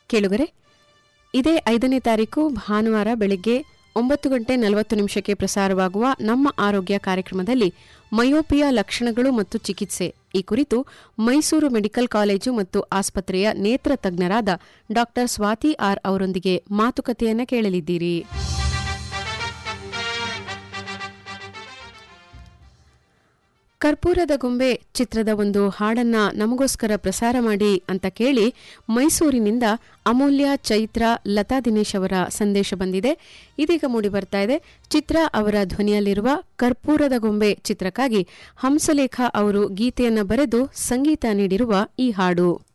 ಕೇಳುಗರೆ ಇದೇ ಐದನೇ ತಾರೀಕು ಭಾನುವಾರ ಬೆಳಿಗ್ಗೆ ಒಂಬತ್ತು ಗಂಟೆ ನಲವತ್ತು ನಿಮಿಷಕ್ಕೆ ಪ್ರಸಾರವಾಗುವ ನಮ್ಮ ಆರೋಗ್ಯ ಕಾರ್ಯಕ್ರಮದಲ್ಲಿ ಮಯೋಪಿಯಾ ಲಕ್ಷಣಗಳು ಮತ್ತು ಚಿಕಿತ್ಸೆ ಈ ಕುರಿತು ಮೈಸೂರು ಮೆಡಿಕಲ್ ಕಾಲೇಜು ಮತ್ತು ಆಸ್ಪತ್ರೆಯ ನೇತ್ರ ತಜ್ಞರಾದ ಡಾ ಸ್ವಾತಿ ಆರ್ ಅವರೊಂದಿಗೆ ಮಾತುಕತೆಯನ್ನು ಕೇಳಲಿದ್ದೀರಿ ಕರ್ಪೂರದ ಗೊಂಬೆ ಚಿತ್ರದ ಒಂದು ಹಾಡನ್ನ ನಮಗೋಸ್ಕರ ಪ್ರಸಾರ ಮಾಡಿ ಅಂತ ಕೇಳಿ ಮೈಸೂರಿನಿಂದ ಅಮೂಲ್ಯ ಚೈತ್ರ ಲತಾ ದಿನೇಶ್ ಅವರ ಸಂದೇಶ ಬಂದಿದೆ ಇದೀಗ ಮೂಡಿ ಬರ್ತಾ ಇದೆ ಚಿತ್ರ ಅವರ ಧ್ವನಿಯಲ್ಲಿರುವ ಕರ್ಪೂರದ ಗೊಂಬೆ ಚಿತ್ರಕ್ಕಾಗಿ ಹಂಸಲೇಖ ಅವರು ಗೀತೆಯನ್ನ ಬರೆದು ಸಂಗೀತ ನೀಡಿರುವ ಈ ಹಾಡು